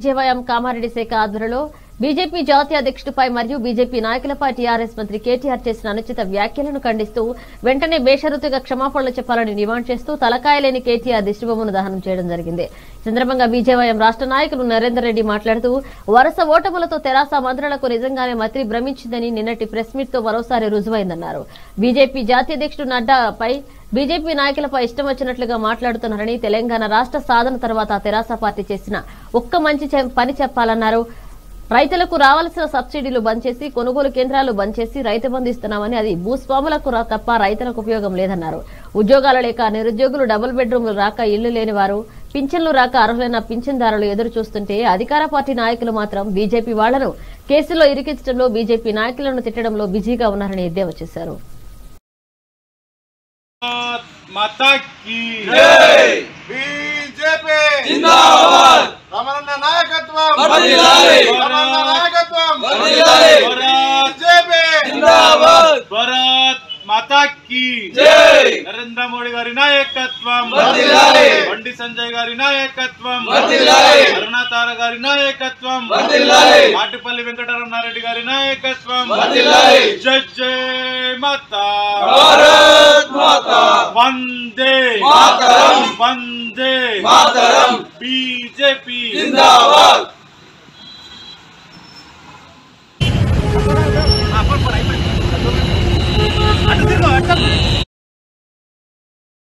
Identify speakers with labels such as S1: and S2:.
S1: జేవైఎం కామారెడ్డి శాఖ ఆధ్వర్యంలో బీజేపీ జాతీయ అధ్యక్షుడిపై మరియు బీజేపీ నాయకులపై టీఆర్ఎస్ మంత్రి కేటీఆర్ చేసిన అనుచిత వ్యాఖ్యలను ఖండిస్తూ వెంటనే బేషరతుగా క్షమాపణలు చెప్పాలని డిమాండ్ చేస్తూ తలకాయలేని కేటీఆర్ దిష్టిబొమ్మను దహనం చేయడం జరిగింది ఈ సందర్భంగా బీజేవైఎం రాష్ట్ర నాయకులు నరేందర్ రెడ్డి మాట్లాడుతూ వరుస ఓటములతో తెరాస మంత్రులకు నిజంగానే మంత్రి భ్రమించిందని నిన్నటి ప్రెస్ మీట్ తో మరోసారి రుజువైందన్నారు బీజేపీ జాతీయ అధ్యక్షుడు నడ్డాపై బీజేపీ నాయకులపై ఇష్టం వచ్చినట్లుగా మాట్లాడుతున్నారని తెలంగాణ రాష్ట్ర సాధన తర్వాత తెరాస పార్టీ చేసిన ఒక్క మంచి చె- పని చెప్పాలన్నారు రైతులకు రావాల్సిన సబ్సిడీలు బంద్ చేసి కొనుగోలు కేంద్రాలు బంద్ చేసి రైతు బంధు ఇస్తున్నామని అది భూస్వాములకు రా- తప్ప రైతులకు ఉపయోగం లేదన్నారు ఉద్యోగాలు లేక నిరుద్యోగులు డబుల్ బెడ్రూమ్లు రాక ఇళ్లు లేని వారు పింఛన్లు రాక అర్హులైన పింఛన్దారులు ఎదురు చూస్తుంటే అధికార పార్టీ నాయకులు మాత్రం బీజేపీ వాళ్లను కేసులో ఇరికించడంలో బీజేపీ నాయకులను తిట్టడంలో బిజీగా ఉన్నారని ఎద్దేవా చేశారు
S2: भारत माता की
S3: బీజేపీ
S4: జిందాబాద్
S3: రమణ నాయకత్వం
S4: వర్ధిల్లాలి.
S3: రమణ నాయకత్వం
S4: వర్ధిల్లాలి.
S2: भारत
S3: బీజేపీ
S4: జిందాబాద్
S2: भारत మాతా की
S4: జై
S2: నరేంద్ర మోడీ గారి నాయకత్వం
S4: వర్ధిల్లాలి.
S2: బండి సంజయ్ గారి నాయకత్వం
S4: వర్ధిల్లాలి.
S2: అరుణాతార గారి నాయకత్వం
S4: వర్ధిల్లాలి.
S2: మాటిపల్లి వెంకటరమణారెడ్డి గారి నాయకత్వం
S4: వర్ధిల్లాలి.
S2: జై జై మాతా
S4: భారత్ మాతా
S2: వందే
S4: మాతరం.
S2: వందే
S4: మాతరం
S2: బీజేపీ
S4: జిందాబాద్
S2: అటు తిరుగు, అటు